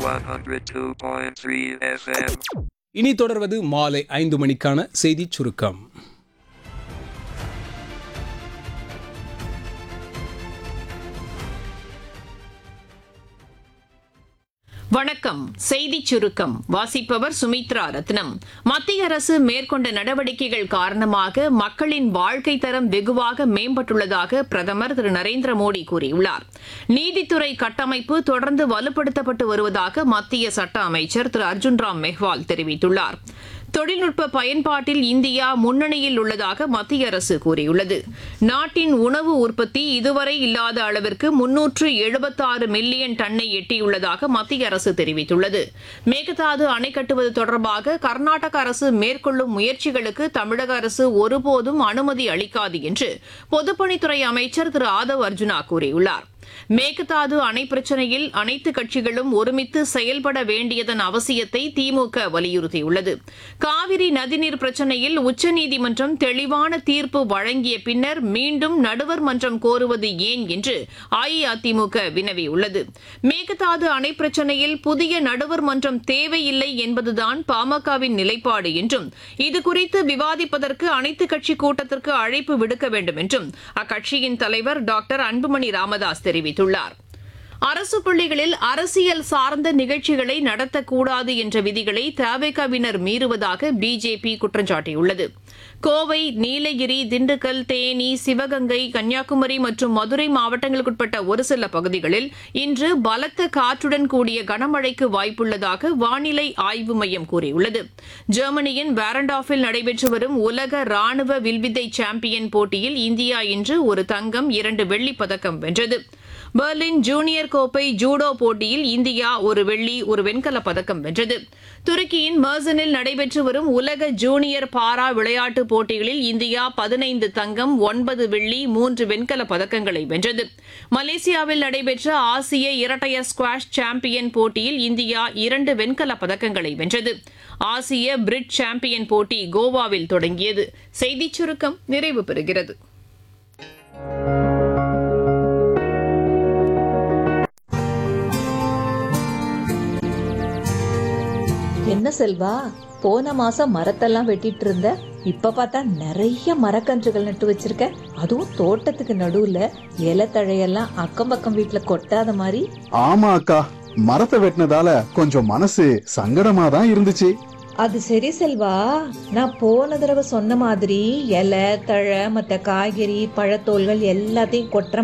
102.3 FM. இனி தொடர்வது மாலை ஐந்து மணிக்கான செய்திச் சுருக்கம் வணக்கம் செய்திச் சுருக்கம் வாசிப்பவர் சுமித்ரா ரத்னம் மத்திய அரசு மேற்கொண்ட நடவடிக்கைகள் காரணமாக மக்களின் வாழ்க்கை தரம் வெகுவாக மேம்பட்டுள்ளதாக பிரதமர் திரு நரேந்திர மோடி கூறியுள்ளார் நீதித்துறை கட்டமைப்பு தொடர்ந்து வலுப்படுத்தப்பட்டு வருவதாக மத்திய சட்ட அமைச்சர் திரு அர்ஜுன் ராம் மெஹ்வால் தெரிவித்துள்ளார் தொழில்நுட்ப பயன்பாட்டில் இந்தியா முன்னணியில் உள்ளதாக மத்திய அரசு கூறியுள்ளது நாட்டின் உணவு உற்பத்தி இதுவரை இல்லாத அளவிற்கு முன்னூற்று எழுபத்தாறு மில்லியன் டன்னை எட்டியுள்ளதாக மத்திய அரசு தெரிவித்துள்ளது மேகதாது அணை கட்டுவது தொடர்பாக கர்நாடக அரசு மேற்கொள்ளும் முயற்சிகளுக்கு தமிழக அரசு ஒருபோதும் அனுமதி அளிக்காது என்று பொதுப்பணித்துறை அமைச்சர் திரு ஆதவ் அர்ஜுனா கூறியுள்ளார் மேகதாது அணை பிரச்சினையில் அனைத்து கட்சிகளும் ஒருமித்து செயல்பட வேண்டியதன் அவசியத்தை திமுக வலியுறுத்தியுள்ளது காவிரி நதிநீர் பிரச்சினையில் உச்சநீதிமன்றம் தெளிவான தீர்ப்பு வழங்கிய பின்னர் மீண்டும் நடுவர் மன்றம் கோருவது ஏன் என்று அஇஅதிமுக வினவியுள்ளது மேகதாது அணை பிரச்சினையில் புதிய நடுவர் மன்றம் தேவையில்லை என்பதுதான் பாமகவின் நிலைப்பாடு என்றும் இதுகுறித்து விவாதிப்பதற்கு அனைத்து கட்சி கூட்டத்திற்கு அழைப்பு விடுக்க வேண்டும் என்றும் அக்கட்சியின் தலைவர் டாக்டர் அன்புமணி ராமதாஸ் தெரிவித்துள்ளார் அரசு பள்ளிகளில் அரசியல் சார்ந்த நிகழ்ச்சிகளை நடத்தக்கூடாது என்ற விதிகளை தவேகவினர் மீறுவதாக பிஜேபி குற்றம் சாட்டியுள்ளது கோவை நீலகிரி திண்டுக்கல் தேனி சிவகங்கை கன்னியாகுமரி மற்றும் மதுரை மாவட்டங்களுக்குட்பட்ட ஒரு சில பகுதிகளில் இன்று பலத்த காற்றுடன் கூடிய கனமழைக்கு வாய்ப்புள்ளதாக வானிலை ஆய்வு மையம் கூறியுள்ளது ஜெர்மனியின் வேரண்டாஃபில் நடைபெற்று வரும் உலக ராணுவ வில்வித்தை சாம்பியன் போட்டியில் இந்தியா இன்று ஒரு தங்கம் இரண்டு வெள்ளிப் பதக்கம் வென்றது பெர்லின் ஜூனியர் கோப்பை ஜூடோ போட்டியில் இந்தியா ஒரு வெள்ளி ஒரு வெண்கலப் பதக்கம் வென்றது துருக்கியின் மர்சனில் நடைபெற்று வரும் உலக ஜூனியர் பாரா விளையாட்டுப் போட்டிகளில் இந்தியா பதினைந்து தங்கம் ஒன்பது வெள்ளி மூன்று வெண்கலப் பதக்கங்களை வென்றது மலேசியாவில் நடைபெற்ற ஆசிய இரட்டையர் ஸ்குவாஷ் சாம்பியன் போட்டியில் இந்தியா இரண்டு வெண்கலப் பதக்கங்களை வென்றது ஆசிய பிரிட் சாம்பியன் போட்டி கோவாவில் தொடங்கியது செய்திச் சுருக்கம் நிறைவு பெறுகிறது என்ன செல்வா போன மாசம் மரத்தெல்லாம் வெட்டிட்டு இருந்த இப்ப பார்த்தா நிறைய மரக்கன்றுகள் நட்டு வச்சிருக்க அதுவும் தோட்டத்துக்கு நடுவுல இலை தழையெல்லாம் அக்கம் பக்கம் வீட்டுல கொட்டாத மாதிரி ஆமா அக்கா மரத்தை வெட்டினதால கொஞ்சம் மனசு சங்கடமா தான் இருந்துச்சு அது சரி செல்வா நான் போன தடவை சொன்ன மாதிரி இலை தழை மத்த காய்கறி பழத்தோல்கள் எல்லாத்தையும் கொட்டுற